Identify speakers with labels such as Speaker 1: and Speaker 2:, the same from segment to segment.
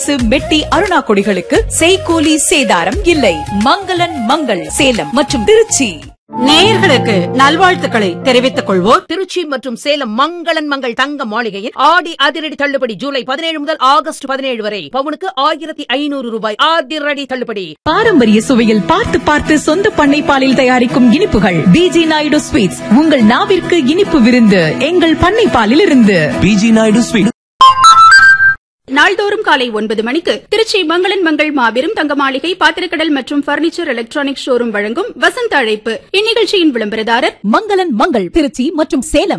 Speaker 1: கொலுசு மெட்டி அருணா கொடிகளுக்கு செய்கூலி சேதாரம் இல்லை மங்களன் மங்கள் சேலம் மற்றும் திருச்சி
Speaker 2: நேயர்களுக்கு நல்வாழ்த்துக்களை தெரிவித்துக் கொள்வோர்
Speaker 3: திருச்சி மற்றும் சேலம் மங்களன் மங்கள் தங்க மாளிகையில் ஆடி அதிரடி தள்ளுபடி ஜூலை பதினேழு முதல் ஆகஸ்ட் பதினேழு வரை பவுனுக்கு ஆயிரத்தி ஐநூறு ரூபாய் அதிரடி தள்ளுபடி
Speaker 1: பாரம்பரிய சுவையில் பார்த்து பார்த்து சொந்த பண்ணை பாலில் தயாரிக்கும் இனிப்புகள் பிஜி நாயுடு ஸ்வீட்ஸ் உங்கள் நாவிற்கு இனிப்பு விருந்து எங்கள் பண்ணை பாலில் இருந்து
Speaker 4: பிஜி நாயுடு ஸ்வீட்
Speaker 5: நாள்தோறும் காலை ஒன்பது மணிக்கு திருச்சி மங்களன் மங்கள் மாபெரும் தங்க மாளிகை பாத்திரக்கடல் மற்றும் பர்னிச்சர் எலக்ட்ரானிக் ஷோரூம் வழங்கும் வசந்த அழைப்பு இந்நிகழ்ச்சியின் விளம்பரதாரர்
Speaker 1: மங்களன் மங்கள் திருச்சி மற்றும் சேலம்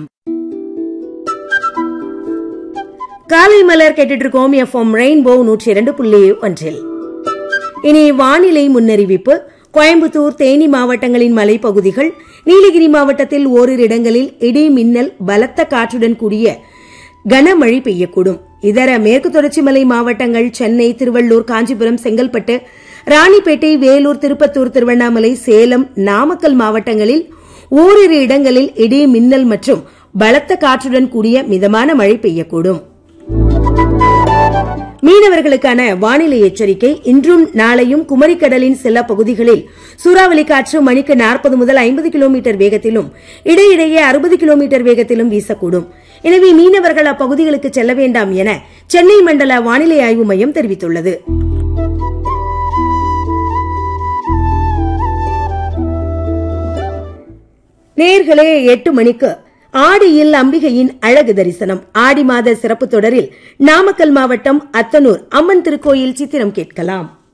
Speaker 6: காலை மலர் கேட்டுட்டு இருக்கோம் எஃப்எம் ரெயின்போ நூற்றி இரண்டு புள்ளி ஒன்றில் இனி வானிலை முன்னறிவிப்பு கோயம்புத்தூர் தேனி மாவட்டங்களின் மலைப்பகுதிகள் நீலகிரி மாவட்டத்தில் ஓரிரு இடங்களில் இடி மின்னல் பலத்த காற்றுடன் கூடிய கனமழை பெய்யக்கூடும் இதர மேற்கு தொடர்ச்சி மலை மாவட்டங்கள் சென்னை திருவள்ளூர் காஞ்சிபுரம் செங்கல்பட்டு ராணிப்பேட்டை வேலூர் திருப்பத்தூர் திருவண்ணாமலை சேலம் நாமக்கல் மாவட்டங்களில் ஓரிரு இடங்களில் இடி மின்னல் மற்றும் பலத்த காற்றுடன் கூடிய மிதமான மழை பெய்யக்கூடும் மீனவர்களுக்கான வானிலை எச்சரிக்கை இன்றும் நாளையும் குமரிக்கடலின் சில பகுதிகளில் சூறாவளி காற்று மணிக்கு நாற்பது முதல் ஐம்பது கிலோமீட்டர் வேகத்திலும் இடையிடையே அறுபது கிலோமீட்டர் வேகத்திலும் வீசக்கூடும் எனவே மீனவர்கள் அப்பகுதிகளுக்கு செல்ல வேண்டாம் என சென்னை மண்டல வானிலை ஆய்வு மையம் தெரிவித்துள்ளது நேர்களே எட்டு மணிக்கு ஆடியில் அம்பிகையின் அழகு தரிசனம் ஆடி மாத சிறப்பு தொடரில் நாமக்கல் மாவட்டம் அத்தனூர் அம்மன் திருக்கோயில் சித்திரம் கேட்கலாம்